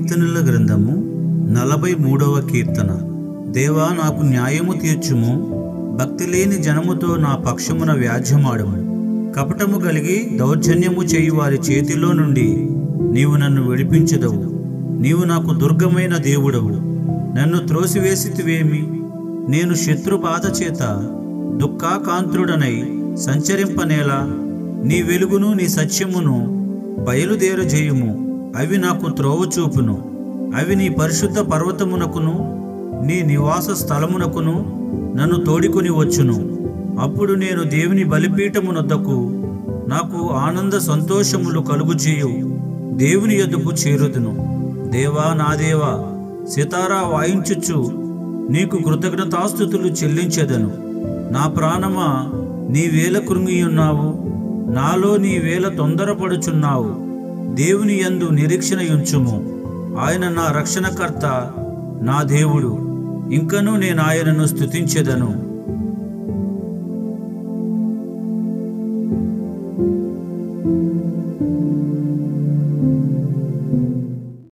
కీర్తనల గ్రంథము నలభై మూడవ కీర్తన దేవా నాకు న్యాయము తీర్చుము భక్తి లేని జనముతో నా పక్షమున వ్యాజ్యమాడము కపటము కలిగి దౌర్జన్యము చేయి వారి చేతిలో నుండి నీవు నన్ను విడిపించదవు నీవు నాకు దుర్గమైన దేవుడవు నన్ను త్రోసివేసితివేమి నేను శత్రు బాధ చేత దుఃఖాకాంతుడనై సంచరింపనేలా నీ వెలుగును నీ సత్యమును బయలుదేరజేయుము అవి నాకు త్రోవ చూపును అవి నీ పరిశుద్ధ పర్వతమునకును నీ నివాస స్థలమునకును నన్ను తోడికొని వచ్చును అప్పుడు నేను దేవుని బలిపీఠమునొద్దకు నాకు ఆనంద సంతోషములు కలుగుచేయు దేవుని యొద్దకు చేరుదును దేవా నా దేవా సితారా వాయించుచు నీకు కృతజ్ఞతాస్థుతులు చెల్లించెదను నా ప్రాణమా నీ వేల కృంగియున్నావు నాలో నీ వేల తొందరపడుచున్నావు దేవుని యందు నిరీక్షణ ఉంచుము ఆయన నా రక్షణకర్త నా దేవుడు ఇంకనూ నేను ఆయనను స్తుతించెదను